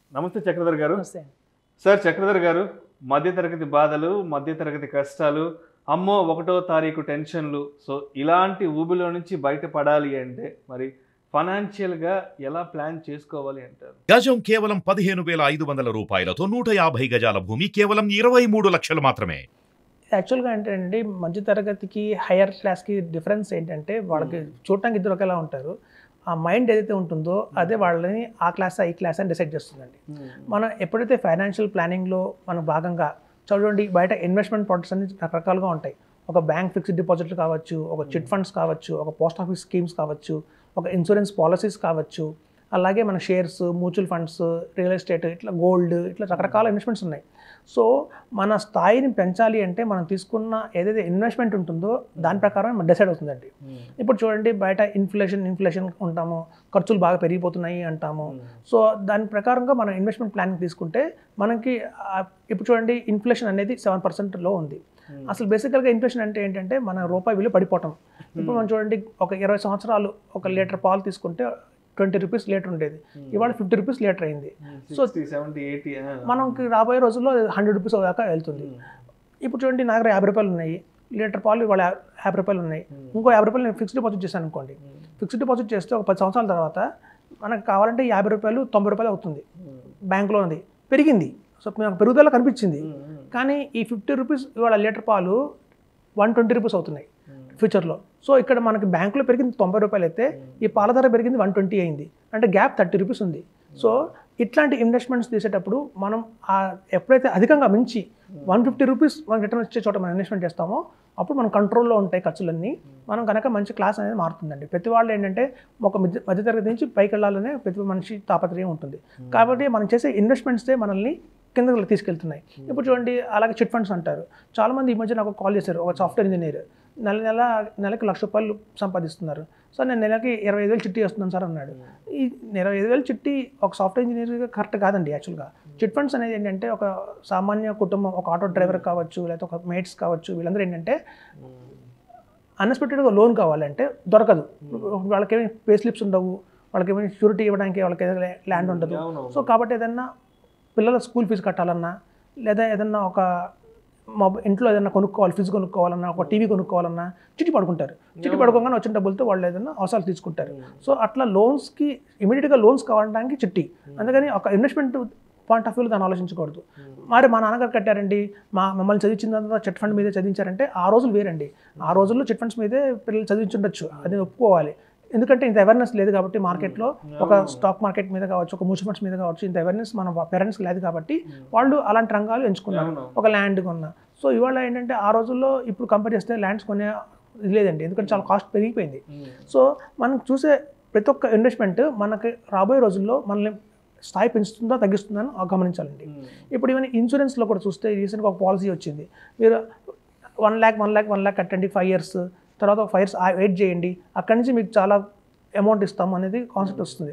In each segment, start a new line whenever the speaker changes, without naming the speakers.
నమస్తే చక్రధర్ గారు
నమస్తే
సార్ చక్రధర్ గారు మధ్యతరగతి బాధలు మధ్యతరగతి కష్టాలు అమ్మో ఒకటో తారీఖు టెన్షన్లు సో ఇలాంటి ఊబిలో నుంచి బయటపడాలి అంటే మరి ఫైనాన్షియల్గా ఎలా ప్లాన్ చేసుకోవాలి అంటారు
గజం కేవలం పదిహేను వేల ఐదు వందల రూపాయలతో నూట యాభై గజాల భూమి కేవలం ఇరవై మూడు లక్షలు మాత్రమే
యాక్చువల్గా ఏంటంటే మధ్య తరగతికి హయ్యర్ క్లాస్కి డిఫరెన్స్ ఏంటంటే వాళ్ళకి చూడటానికి ఇద్దరు ఒకేలా ఉంటారు ఆ మైండ్ ఏదైతే ఉంటుందో అదే వాళ్ళని ఆ క్లాస్ ఈ క్లాస్ అని డిసైడ్ చేస్తుందండి మనం ఎప్పుడైతే ఫైనాన్షియల్ ప్లానింగ్లో మనం భాగంగా చూడండి బయట ఇన్వెస్ట్మెంట్ ప్రొడక్ట్స్ అన్ని రకరకాలుగా ఉంటాయి ఒక బ్యాంక్ ఫిక్స్డ్ డిపాజిట్లు కావచ్చు ఒక చిట్ ఫండ్స్ కావచ్చు ఒక పోస్ట్ ఆఫీస్ స్కీమ్స్ కావచ్చు ఒక ఇన్సూరెన్స్ పాలసీస్ కావచ్చు అలాగే మన shares mutual funds real estate ఇట్లా గోల్డ్ ఇట్లా రకరకాల ఇన్వెస్ట్మెంట్స్ ఉన్నాయి సో మన స్థాయిని పెంచాలి అంటే మనం తీసుకున్న ఏదైతే ఇన్వెస్ట్మెంట్ ఉంటుందో దాని ప్రకారం మనం డిసైడ్ అవుతుందండి ఇప్పుడు చూడండి బయట ఇన్ఫ్లేషన్ ఇన్ఫ్లేషన్ ఉంటాము ఖర్చులు బాగా పెరిగిపోతున్నాయి అంటాము సో దాని ప్రకారంగా మనం ఇన్వెస్ట్మెంట్ ప్లానింగ్ తీసుకుంటే మనకి ఆ, ఇప్పుడు చూడండి ఇన్ఫ్లేషన్ అనేది సెవెన్ పర్సెంట్లో ఉంది అసలు బేసికల్గా ఇన్ఫ్లేషన్ అంటే ఏంటంటే మన రూపాయి విలువ పడిపోవటం ఇప్పుడు మనం చూడండి ఒక ఇరవై సంవత్సరాలు ఒక లీటర్ పాలు తీసుకుంటే ట్వంటీ రూపీస్ లీటర్ ఉండేది ఇవాళ ఫిఫ్టీ రూపీస్ లీటర్ అయింది సో
సిక్స్టీ సెవెంటీ ఎయిటీ
మనకి రాబోయే రోజుల్లో హండ్రెడ్ రూపీస్ దాకా వెళ్తుంది ఇప్పుడు చూడండి నా దగ్గర యాభై రూపాయలు ఉన్నాయి లీటర్ పాలు ఇవాళ యా- యాభై రూపాయలు ఉన్నాయి ఇంకో యాభై రూపాయలు నేను ఫిక్స్డ్ డిపాజిట్ చేశాను అనుకోండి ఫిక్స్డ్ డిపాజిట్ చేస్తే ఒక పది సంవత్సరాల తర్వాత మనకు కావాలంటే యాభై రూపాయలు తొంభై రూపాయలు అవుతుంది బ్యాంకులో ఉంది పెరిగింది సో నాకు పెరుగుదల కనిపించింది కానీ ఈ ఫిఫ్టీ రూపీస్ ఇవాళ లీటర్ పాలు వన్ ట్వంటీ రూపీస్ అవుతున్నాయి ఫ్యూచర్లో సో ఇక్కడ మనకి బ్యాంకులో పెరిగింది తొంభై రూపాయలు అయితే ఈ పాల ధర పెరిగింది వన్ ట్వంటీ అయింది అంటే గ్యాప్ థర్టీ రూపీస్ ఉంది సో ఇట్లాంటి ఇన్వెస్ట్మెంట్స్ తీసేటప్పుడు మనం ఆ ఎప్పుడైతే అధికంగా మించి వన్ ఫిఫ్టీ రూపీస్ మనకి రిటర్న్ వచ్చే చోట మనం ఇన్వెస్ట్మెంట్ చేస్తామో అప్పుడు మనం కంట్రోల్లో ఉంటాయి ఖర్చులన్నీ మనం కనుక మంచి క్లాస్ అనేది మారుతుందండి ప్రతి వాళ్ళు ఏంటంటే ఒక మధ్య మధ్యతరగతి నుంచి పైకి వెళ్ళాలనే ప్రతి మనిషి తాపత్రయం ఉంటుంది కాబట్టి మనం చేసే ఇన్వెస్ట్మెంట్సే మనల్ని కిందకి తీసుకెళ్తున్నాయి ఇప్పుడు చూడండి అలాగే చిట్ ఫండ్స్ అంటారు చాలామంది ఈ మధ్య నాకు కాల్ చేశారు ఒక సాఫ్ట్వేర్ ఇంజనీర్ నెల నెల నెలకి లక్ష రూపాయలు సంపాదిస్తున్నారు సార్ నేను నెలకి ఇరవై ఐదు వేలు చిట్టి వస్తున్నాను సార్ అన్నాడు ఈ ఇరవై ఐదు వేలు చిట్టి ఒక సాఫ్ట్వేర్ ఇంజనీర్గా కరెక్ట్ కాదండి యాక్చువల్గా చిట్ ఫండ్స్ అనేది ఏంటంటే ఒక సామాన్య కుటుంబం ఒక ఆటో డ్రైవర్ కావచ్చు లేకపోతే ఒక మేట్స్ కావచ్చు వీళ్ళందరూ ఏంటంటే అన్ఎక్స్పెక్టెడ్గా లోన్ కావాలంటే దొరకదు వాళ్ళకేమి పే స్లిప్స్ ఉండవు వాళ్ళకేమి షూరిటీ ఇవ్వడానికి వాళ్ళకి ఏదైనా ల్యాండ్ ఉండదు సో కాబట్టి ఏదన్నా పిల్లల స్కూల్ ఫీజు కట్టాలన్నా లేదా ఏదన్నా ఒక మొబైల్ ఇంట్లో ఏదైనా కొనుక్కోవాలి ఫ్రిడ్జ్ కొనుక్కోవాలన్నా ఒక టీవీ కొనుక్కోవాలన్నా చిట్టి పడుకుంటారు చిట్టి పడుకోగానే వచ్చిన డబ్బులతో వాళ్ళు ఏదైనా అవసరాలు తీసుకుంటారు సో అట్లా లోన్స్కి ఇమీడియట్గా లోన్స్ కావడానికి చిట్టి అందుకని ఒక ఇన్వెస్ట్మెంట్ పాయింట్ ఆఫ్ వ్యూలో దాన్ని ఆలోచించకూడదు మరి మా నాన్నగారు కట్టారండి మా మమ్మల్ని చదివించిందంతా చిట్ ఫండ్ మీదే చదివించారంటే ఆ రోజులు వేరండి ఆ రోజుల్లో చిట్ ఫండ్స్ మీదే పిల్లలు చదివించుండొచ్చు అది ఒప్పుకోవాలి ఎందుకంటే ఇంత అవేర్నెస్ లేదు కాబట్టి మార్కెట్లో ఒక స్టాక్ మార్కెట్ మీద కావచ్చు ఒక మ్యూచువల్ ఫండ్స్ మీద కావచ్చు ఇంత అవేర్నెస్ మన పేరెంట్స్కి లేదు కాబట్టి వాళ్ళు అలాంటి రంగాలు ఎంచుకున్నారు ఒక ల్యాండ్ కొన్న సో ఇవాళ ఏంటంటే ఆ రోజుల్లో ఇప్పుడు కంపేర్ చేస్తే ల్యాండ్స్ కొనే ఇది లేదండి ఎందుకంటే చాలా కాస్ట్ పెరిగిపోయింది సో మనం చూసే ప్రతి ఒక్క ఇన్వెస్ట్మెంట్ మనకి రాబోయే రోజుల్లో మనల్ని స్థాయి పెంచుతుందా తగ్గిస్తుందని గమనించాలండి ఇప్పుడు ఈవెన్ ఇన్సూరెన్స్లో కూడా చూస్తే రీసెంట్గా ఒక పాలసీ వచ్చింది మీరు one lakh one lakh one lakh కట్టండి ఫైవ్ ఇయర్స్ తర్వాత ఒక ఫైవ్ ఇయర్స్ వెయిట్ చేయండి అక్కడి నుంచి మీకు చాలా అమౌంట్ ఇస్తాం అనేది కాన్సెప్ట్ వస్తుంది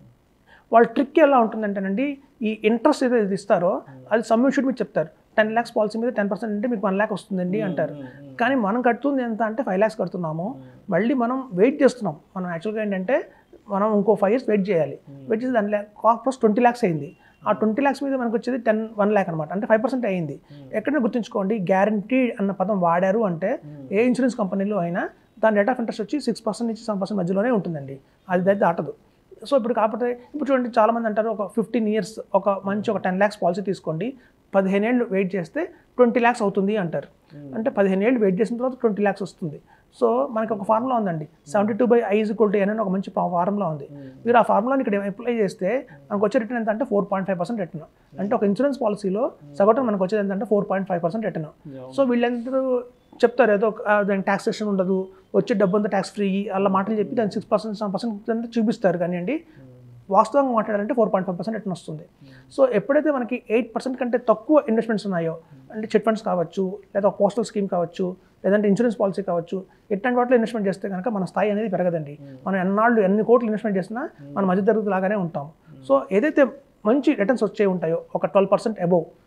వాళ్ళ ట్రిక్ ఎలా ఉంటుందంటేనండి ఈ ఇంట్రెస్ట్ ఏదైతే ఇస్తారో అది సమ్యూషన్ మీద చెప్తారు టెన్ ల్యాక్స్ పాలసీ మీద టెన్ పర్సెంట్ అంటే మీకు వన్ ల్యాక్ వస్తుందండి అంటారు కానీ మనం కడుతుంది ఎంత అంటే ఫైవ్ ల్యాక్స్ కడుతున్నాము మళ్ళీ మనం వెయిట్ చేస్తున్నాం మనం యాక్చువల్గా ఏంటంటే మనం ఇంకో ఫైవ్ ఇయర్స్ వెయిట్ చేయాలి వెయిట్ చేసి దాని కాస్ట్ ట్వంటీ ల్యాక్స్ అయింది ఆ ట్వంటీ ల్యాక్స్ మీద మనకు వచ్చేది టెన్ వన్ ల్యాక్ అనమాట అంటే ఫైవ్ పర్సెంట్ అయింది ఎక్కడైనా గుర్తుంచుకోండి గ్యారంటీ అన్న పదం వాడారు అంటే ఏ ఇన్సూరెన్స్ కంపెనీలో అయినా దాని రేట్ ఆఫ్ ఇంట్రెస్ట్ వచ్చి సిక్స్ పర్సెంట్ నుంచి సెవెన్ పర్సెంట్ మధ్యలోనే ఉంటుందండి అది అయితే దాటదు సో ఇప్పుడు కాకపోతే ఇప్పుడు చూడండి చాలామంది అంటారు ఒక ఫిఫ్టీన్ ఇయర్స్ ఒక మంచి ఒక టెన్ ల్యాక్స్ పాలసీ తీసుకోండి పదిహేను ఏళ్ళు వెయిట్ చేస్తే ట్వంటీ ల్యాక్స్ అవుతుంది అంటారు అంటే పదిహేను ఏళ్ళు వెయిట్ చేసిన తర్వాత ట్వంటీ ల్యాక్స్ వస్తుంది సో మనకి ఒక ఫార్ములా ఉందండి seventy two by is equal to n అని ఒక మంచి ఫార్ములా ఉంది మీరు ఆ ఫార్ములాని ఇక్కడ అప్లై చేస్తే మనకు వచ్చే రిటర్న్ ఎంత అంటే four point five percent return అంటే ఒక ఇన్సూరెన్స్ పాలసీలో సగటు మనకు వచ్చేది ఎంత అంటే four point five percent return so వీళ్ళందరూ చెప్తారు ఏదో ఒక- ఆ, దానికి ట్యాక్సేషన్ ఉండదు వచ్చే డబ్బు అంతా ట్యాక్స్ ఫ్రీ అలా మాటలు చెప్పి దాన్ని సిక్స్ పర్సెంట్ సెవెన్ పర్సెంట్ అంతా చూపిస్తారు కానివ్వండి వాస్తవంగా మాట్లాడాలంటే four point five percent return వస్తుంది సో ఎప్పుడైతే మనకి ఎయిట్ పర్సెంట్ కంటే తక్కువ ఇన్వెస్ట్మెంట్స్ ఉన్నాయో అంటే చిట్ ఫండ్స్ కావచ్చు లేదా పోస్టల్ స్కీమ్ కావచ్చు లేదంటే ఇన్సూరెన్స్ పాలసీ కావచ్చు ఇట్లాంటి వాటిలో ఇన్వెస్ట్మెంట్ చేస్తే కనుక మన స్థాయి అనేది పెరగదండి మనం ఎన్నాళ్ళు ఎన్ని కోట్లు ఇన్వెస్ట్మెంట్ చేసినా మన మధ్య తరగతి లాగానే ఉంటాం సో ఏదైతే మంచి రిటర్న్స్ వచ్చే ఉంటాయో ఒక ట్వెల్వ్ పర్సెంట్ అబోవ్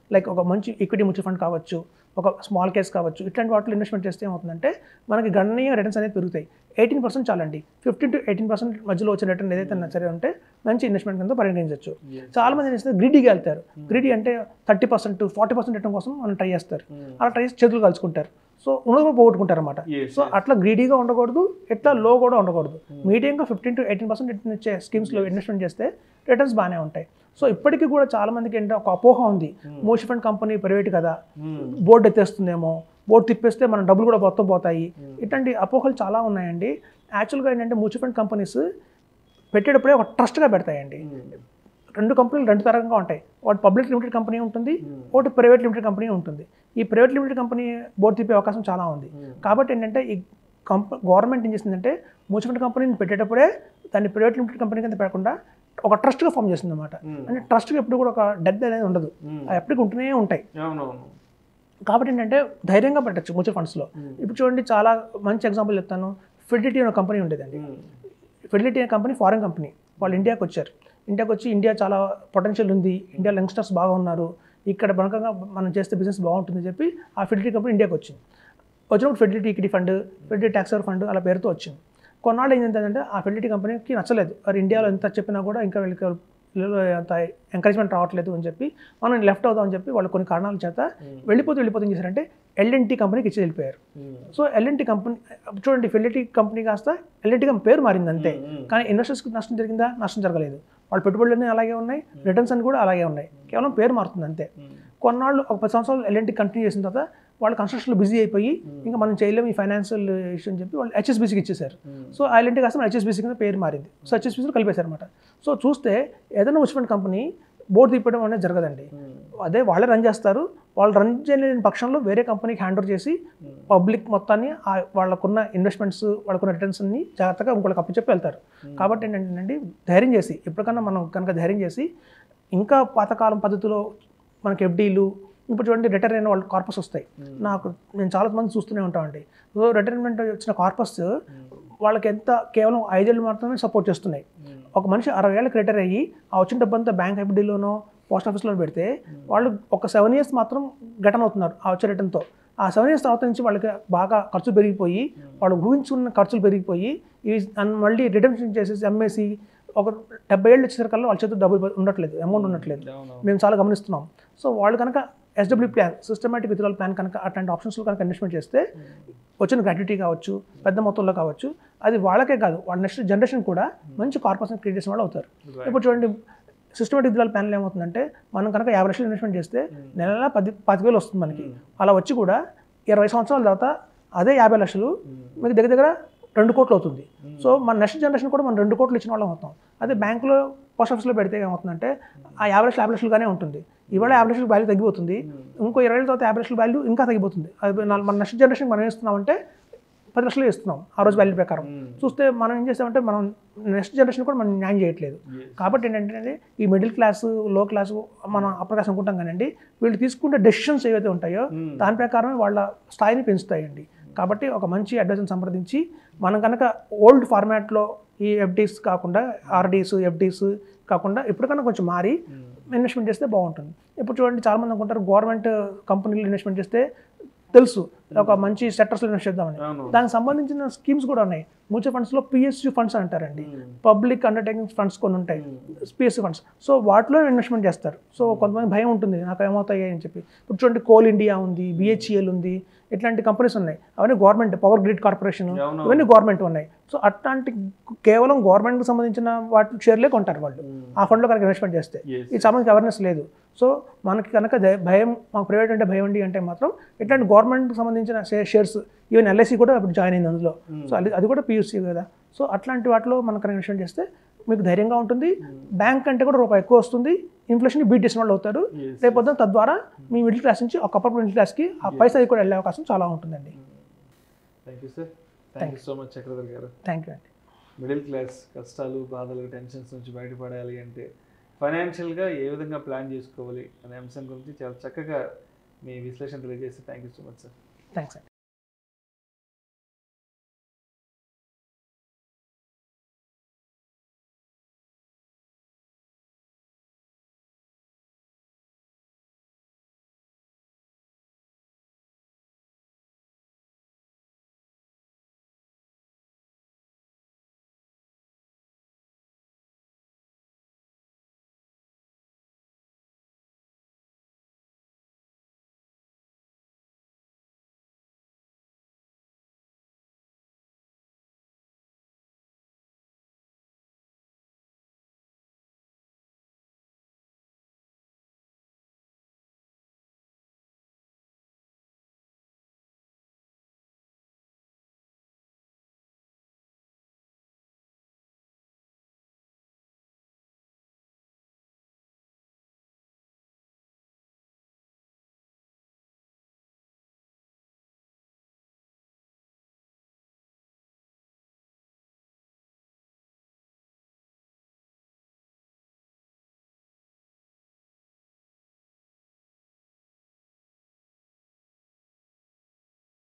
లైక్ ఒక మంచి ఈక్విటీ మ్యూచువల్ ఫండ్ కావచ్చు ఒక స్మాల్ కేస్ కావచ్చు ఇట్లాంటి వాటిలో ఇన్వెస్ట్మెంట్ చేస్తే ఏమవుతుందంటే మనకి గణనీయ రిటర్న్స్ అనేది పెరుగుతాయి ఎయిటీన్ పర్సెంట్ చాలండి ఫిఫ్టీన్ టు ఎయిటీన్ పర్సెంట్ మధ్యలో వచ్చే రిటర్న్ ఏదైతే సరే ఉంటే మంచి ఇన్వెస్ట్మెంట్ కింద పరిగణించవచ్చు చాలా మంది ఏం చేస్తారు గ్రీడీగా వెళ్తారు గ్రీడీ అంటే thirty percent forty percent return కోసం మనం ట్రై చేస్తారు అలా ట్రై చేసి చేతులు కలుసుకుంటారు సో ఉన్నది కూడా పోగొట్టుకుంటారు అనమాట
Yes,
సో అట్లా గ్రీడీగా ఉండకూడదు ఇట్లా లో కూడా ఉండకూడదు మీడియంగా fifteen to eighteen percent return ఇచ్చే స్కీమ్స్లో ఇన్వెస్ట్మెంట్ చేస్తే రిటర్న్స్ బాగానే ఉంటాయి సో ఇప్పటికీ కూడా చాలా మందికి ఏంటంటే ఒక అపోహ ఉంది మ్యూచువల్ ఫండ్ కంపెనీ ప్రైవేట్ కదా బోర్డు ఎత్తేస్తుందేమో బోర్డు తిప్పేస్తే మన డబ్బులు కూడా మొత్తం పోతాయి ఇట్లాంటి అపోహలు చాలా ఉన్నాయండి యాక్చువల్గా ఏంటంటే మ్యూచువల్ ఫండ్ కంపెనీస్ పెట్టేటప్పుడే ఒక ట్రస్ట్గా పెడతాయండి రెండు కంపెనీలు రెండు తరంగా ఉంటాయి ఒకటి పబ్లిక్ లిమిటెడ్ కంపెనీ ఉంటుంది ఒకటి ప్రైవేట్ లిమిటెడ్ కంపెనీ ఉంటుంది ఈ ప్రైవేట్ లిమిటెడ్ కంపెనీ బోర్డు తిప్పే అవకాశం చాలా ఉంది కాబట్టి ఏంటంటే ఈ కంప గవర్నమెంట్ ఏం చేసిందంటే మ్యూచువల్ ఫండ్ కంపెనీని పెట్టేటప్పుడే దాన్ని ప్రైవేట్ లిమిటెడ్ కంపెనీ కింద పెట్టకుండా ఒక ట్రస్ట్గా ఫామ్ చేస్తుంది అనమాట అంటే ట్రస్ట్గా ఎప్పుడు కూడా ఒక డెత్ అనేది ఉండదు అవి ఎప్పటికీ ఉంటూనే ఉంటాయి
అవునవును
కాబట్టి ఏంటంటే ధైర్యంగా పెట్టచ్చు మ్యూచువల్ ఫండ్స్లో ఇప్పుడు చూడండి చాలా మంచి ఎగ్జాంపుల్ చెప్తాను ఫిడిలిటీ అనే కంపెనీ ఉండేదండి ఫిడిలిటీ అనే కంపెనీ ఫారెన్ కంపెనీ వాళ్ళు ఇండియాకి వచ్చారు ఇండియాకి వచ్చి ఇండియా చాలా పొటెన్షియల్ ఉంది ఇండియాలో యంగ్స్టర్స్ బాగా ఉన్నారు ఇక్కడ బనకంగా మనం చేస్తే బిజినెస్ బాగుంటుంది అని చెప్పి ఆ ఫిడిలిటీ కంపెనీ ఇండియాకి వచ్చింది వచ్చినప్పుడు ఫెడిలిటీ ఈక్విటీ ఫండ్ ఫెడిలిటీ ట్యాక్సర్ ఫండ్ అలా పేరుతో వచ్చింది కొన్నాళ్ళు ఏంటంటే ఆ ఫెడిలిటీ కంపెనీకి నచ్చలేదు మరి ఇండియాలో ఎంత చెప్పినా కూడా ఇంకా వీళ్ళకి వీళ్ళలో అంత ఎంకరేజ్మెంట్ రావట్లేదు అని చెప్పి మనం లెఫ్ట్ అవుదాం అని చెప్పి వాళ్ళు కొన్ని కారణాల చేత వెళ్ళిపోతూ వెళ్ళిపోతూ ఏం చేశారంటే ఎల్ఎన్టీ కంపెనీకి ఇచ్చి వెళ్ళిపోయారు సో ఎల్ఎన్టీ కంపెనీ చూడండి ఫెడిలిటీ కంపెనీ కాస్త ఎల్ఎన్టీ కంపెనీ పేరు మారింది అంతే కానీ ఇన్వెస్టర్స్కి నష్టం జరిగిందా నష్టం జరగలేదు వాళ్ళ పెట్టుబడులన్నీ అలాగే ఉన్నాయి రిటర్న్స్ అని కూడా అలాగే ఉన్నాయి కేవలం పేరు మారుతుంది అంతే కొన్నాళ్ళు ఒక పది సంవత్సరాలు ఎల్ఎన్టీ కంటిన్యూ చేసిన తర్వాత వాళ్ళు కన్స్ట్రక్షన్లో బిజీ అయిపోయి ఇంకా మనం చేయలేము ఈ ఫైనాన్షియల్ ఇష్యూ అని చెప్పి వాళ్ళు హెచ్ఎస్బీసీకి ఇచ్చేసారు సో ఆ ఎల్ఎన్టీ కాస్త హెచ్ఎస్బీసీ కింద పేరు మారింది సో హెచ్ఎస్బీసీలో కలిపేశారు అనమాట సో చూస్తే ఏదైనా మ్యూచువల్ కంపెనీ బోర్డు తిప్పడం అనేది జరగదండి అదే వాళ్ళే రన్ చేస్తారు వాళ్ళు రన్ చేయలేని పక్షంలో వేరే కంపెనీకి హ్యాండ్ ఓవర్ చేసి పబ్లిక్ మొత్తాన్ని ఆ వాళ్ళకున్న ఇన్వెస్ట్మెంట్స్ వాళ్ళకున్న రిటర్న్స్ని జాగ్రత్తగా ఇంకోళ్ళకి అప్పచెప్పి వెళ్తారు కాబట్టి ఏంటంటే ధైర్యం చేసి ఎప్పటికన్నా మనం కనుక ధైర్యం చేసి ఇంకా పాతకాలం పద్ధతిలో మనకి ఎఫ్డీలు ఇప్పుడు చూడండి రిటైర్ అయిన వాళ్ళు కార్పస్ వస్తాయి నాకు నేను చాలా మంది చూస్తూనే ఉంటామండి సో రిటైర్మెంట్ వచ్చిన కార్పస్ వాళ్ళకి ఎంత కేవలం ఐదేళ్ళు మాత్రమే సపోర్ట్ చేస్తున్నాయి ఒక మనిషి అరవై ఏళ్ళకి రిటైర్ అయ్యి ఆ వచ్చిన డబ్బంతా బ్యాంక్ ఎఫ్డీలోనో పోస్ట్ ఆఫీస్లో పెడితే వాళ్ళు ఒక సెవెన్ ఇయర్స్ మాత్రం ఘటన అవుతున్నారు ఆ వచ్చే రిటర్న్తో ఆ సెవెన్ ఇయర్స్ తర్వాత నుంచి వాళ్ళకి బాగా ఖర్చు పెరిగిపోయి వాళ్ళు ఊహించుకున్న ఖర్చులు పెరిగిపోయి ఇవి అన్- మళ్ళీ రిడెంప్షన్ చేసేసి అమ్మేసి ఒక డెబ్బై ఏళ్ళు వచ్చేసరికల్లా వాళ్ళ చేతిలో డబ్బులు ఉండట్లేదు అమౌంట్ ఉండట్లేదు మేము చాలా గమనిస్తున్నాం సో వాళ్ళు కనుక SWP plan systematic withdrawal plan కనుక అట్లాంటి ఆప్షన్స్లో కనుక ఇన్వెస్ట్మెంట్ చేస్తే వచ్చిన గ్రాట్యుటీ కావచ్చు పెద్ద మొత్తంలో కావచ్చు అది వాళ్ళకే కాదు వాళ్ళ నెక్స్ట్ జనరేషన్ కూడా మంచి కార్పొరేషన్ క్రియేట్ చేసిన వాళ్ళు అవుతారు ఇప్పుడు చూడండి సిస్టమేటిక్ విత్డ్రాల్ ప్లాన్లో ఏమవుతుందంటే మనం కనుక యాభై లక్షలు ఇన్వెస్ట్మెంట్ చేస్తే నెల నెల పది పది వేలు వస్తుంది మనకి అలా వచ్చి కూడా ఇరవై సంవత్సరాల తర్వాత అదే యాభై లక్షలు మీకు దగ్గర దగ్గర రెండు కోట్లు అవుతుంది సో మన నెక్స్ట్ జనరేషన్ కూడా మనం రెండు కోట్లు ఇచ్చిన వాళ్ళం అవుతాం అదే బ్యాంకులో పోస్ట్ ఆఫీస్లో పెడితే ఏమవుతుందంటే ఆ యాభై లక్షలు యాభై లక్షలుగానే ఉంటుంది ఇవాళ యాభై లక్షల వాల్యూ తగ్గిపోతుంది ఇంకో ఇరవై ఏళ్ళ తర్వాత యాభై లక్షల వాల్యూ ఇంకా తగ్గిపోతుంది అది నా- మన నెక్స్ట్ జనరేషన్ మనం ఏస్తున్నామంటే పది లక్షలు ఇస్తున్నాం ఆ రోజు వాల్యూ ప్రకారం చూస్తే మనం ఏం చేస్తామంటే మనం నెక్స్ట్ జనరేషన్ కూడా మనం న్యాయం చేయట్లేదు కాబట్టి ఏంటంటే ఈ మిడిల్ క్లాస్ లో క్లాస్ మనం అప్రకాశం అనుకుంటాం కానండి వీళ్ళు తీసుకుంటే డెసిషన్స్ ఏవైతే ఉంటాయో దాని ప్రకారమే వాళ్ళ స్థాయిని పెంచుతాయండి కాబట్టి ఒక మంచి అడ్వైజర్ని సంప్రదించి మనం కనుక ఓల్డ్ ఫార్మాట్లో ఈ ఎఫ్డీస్ కాకుండా ఆర్డీస్ ఎఫ్డీస్ కాకుండా ఇప్పటికన్నా కొంచెం మారి ఇన్వెస్ట్మెంట్ చేస్తే బాగుంటుంది ఇప్పుడు చూడండి చాలామంది అనుకుంటారు గవర్నమెంట్ కంపెనీలు ఇన్వెస్ట్మెంట్ చేస్తే తెలుసు ఒక మంచి సెక్టర్స్లో ఇన్వెస్ట్ చేద్దామని
అవును.
దానికి సంబంధించిన స్కీమ్స్ కూడా ఉన్నాయి మ్యూచువల్ ఫండ్స్లో పిఎస్యూ ఫండ్స్ అంటారండి పబ్లిక్ అండర్టేకింగ్ ఫండ్స్ కొన్ని ఉంటాయి పిఎస్యూ ఫండ్స్ సో వాటిలో ఇన్వెస్ట్మెంట్ చేస్తారు సో కొంతమంది భయం ఉంటుంది నాకు ఏమవుతాయి అని చెప్పి ఇప్పుడు చూడండి కోల్ ఇండియా ఉంది బిహెచ్ఈఎల్ ఉంది ఇట్లాంటి కంపెనీస్ ఉన్నాయి అవన్నీ గవర్నమెంట్ పవర్ గ్రిడ్ కార్పొరేషన్
అవును.
ఇవన్నీ గవర్నమెంట్ ఉన్నాయి సో అట్లాంటి కేవలం గవర్నమెంట్కి సంబంధించిన వాటి షేర్లే కొంటారు వాళ్ళు ఆ ఫండ్లో కనుక ఇన్వెస్ట్మెంట్ చేస్తే
Yes.
ఈ సంబంధించి అవేర్నెస్ లేదు సో మనకి కనుక ధై- భయం మాకు ప్రైవేట్ అంటే భయం అండి అంటే మాత్రం ఇట్లాంటి గవర్నమెంట్కి సంబంధించిన షేర్స్ ఈవెన్ ఎల్ఐసి కూడా ఇప్పుడు జాయిన్ అయింది అందులో సో అది అది కూడా పియూసీ కదా సో అట్లాంటి వాటిలో మనం కనుక ఇన్వెస్ట్మెంట్ చేస్తే మీకు ధైర్యంగా ఉంటుంది బ్యాంక్ అంటే కూడా రూపాయి ఎక్కువ వస్తుంది ఇన్ఫ్లేషన్ బీట్ చేసిన వాళ్ళు అవుతారు
Yes.
రేపొద్దున తద్వారా మీ మిడిల్ క్లాస్ నుంచి ఒక అప్పర్ మిడిల్ క్లాస్కి ఆ పైసా కూడా వెళ్ళే అవకాశం చాలా ఉంటుందండి
thank you sir thank you so much Chakradhar garu
thank you అండి
మిడిల్ క్లాస్ కష్టాలు బాధలు టెన్షన్స్ నుంచి బయటపడాలి అంటే ఫైనాన్షియల్గా ఏ విధంగా ప్లాన్ చేసుకోవాలి అనే అంశం గురించి చాలా చక్కగా మీ విశ్లేషణ తెలియజేసి thank you so much sir
thanks అండి